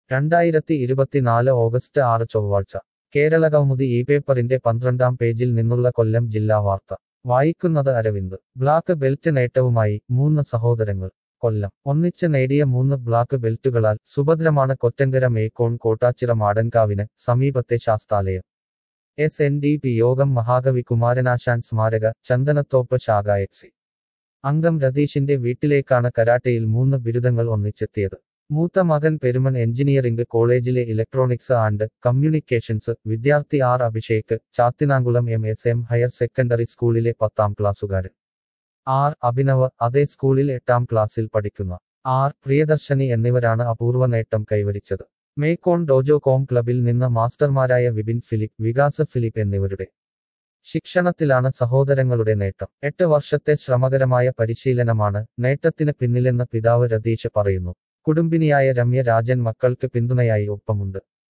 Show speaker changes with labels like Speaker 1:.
Speaker 1: രണ്ടായിരത്തി ഇരുപത്തിനാല് ഓഗസ്റ്റ് ആറ് ചൊവ്വാഴ്ച കേരള കൗമുദി ഈ പേപ്പറിന്റെ പന്ത്രണ്ടാം പേജിൽ നിന്നുള്ള കൊല്ലം ജില്ലാ വാർത്ത വായിക്കുന്നത് അരവിന്ദ് ബ്ലാക്ക് ബെൽറ്റ് നേട്ടവുമായി മൂന്ന് സഹോദരങ്ങൾ കൊല്ലം ഒന്നിച്ച് നേടിയ മൂന്ന് ബ്ലാക്ക് ബെൽറ്റുകളാൽ സുഭദ്രമാണ് കൊറ്റങ്കര മേക്കോൺ കോട്ടാച്ചിറ മാടൻകാവിന് സമീപത്തെ Sasthalayam S N D P യോഗം മഹാകവി കുമാരനാശാൻ സ്മാരക ചന്ദനത്തോപ്പ് ശാഖ എഫ് സി അംഗം രതീഷിന്റെ വീട്ടിലേക്കാണ് കരാട്ടയിൽ മൂന്ന് ബിരുദങ്ങൾ ഒന്നിച്ചെത്തിയത് മൂത്ത മകൻ പെരുമൺ എഞ്ചിനീയറിംഗ് കോളേജിലെ ഇലക്ട്രോണിക്സ് ആൻഡ് കമ്മ്യൂണിക്കേഷൻസ് വിദ്യാർത്ഥി R Abhishek Chathinamkulam M S M higher secondary സ്കൂളിലെ പത്താം ക്ലാസ്സുകാരൻ ആർ അഭിനവ് അതേ സ്കൂളിൽ എട്ടാം ക്ലാസ്സിൽ പഠിക്കുന്ന ആർ പ്രിയദർശനി എന്നിവരാണ് അപൂർവ നേട്ടം കൈവരിച്ചത് മേക്കോൺ ഡോജോ കോം ക്ലബിൽ നിന്ന് മാസ്റ്റർമാരായ വിപിൻ ഫിലിപ്പ് വികാസ് ഫിലിപ്പ് എന്നിവരുടെ ശിക്ഷണത്തിലാണ് സഹോദരങ്ങളുടെ നേട്ടം എട്ട് വർഷത്തെ ശ്രമകരമായ പരിശീലനമാണ് നേട്ടത്തിന് പിന്നിലെന്ന് പിതാവ് രതീഷ് പറയുന്നു കുടുംബിനിയായ രമ്യ രാജൻ മക്കൾക്ക് പിന്തുണയായി ഒപ്പമുണ്ട്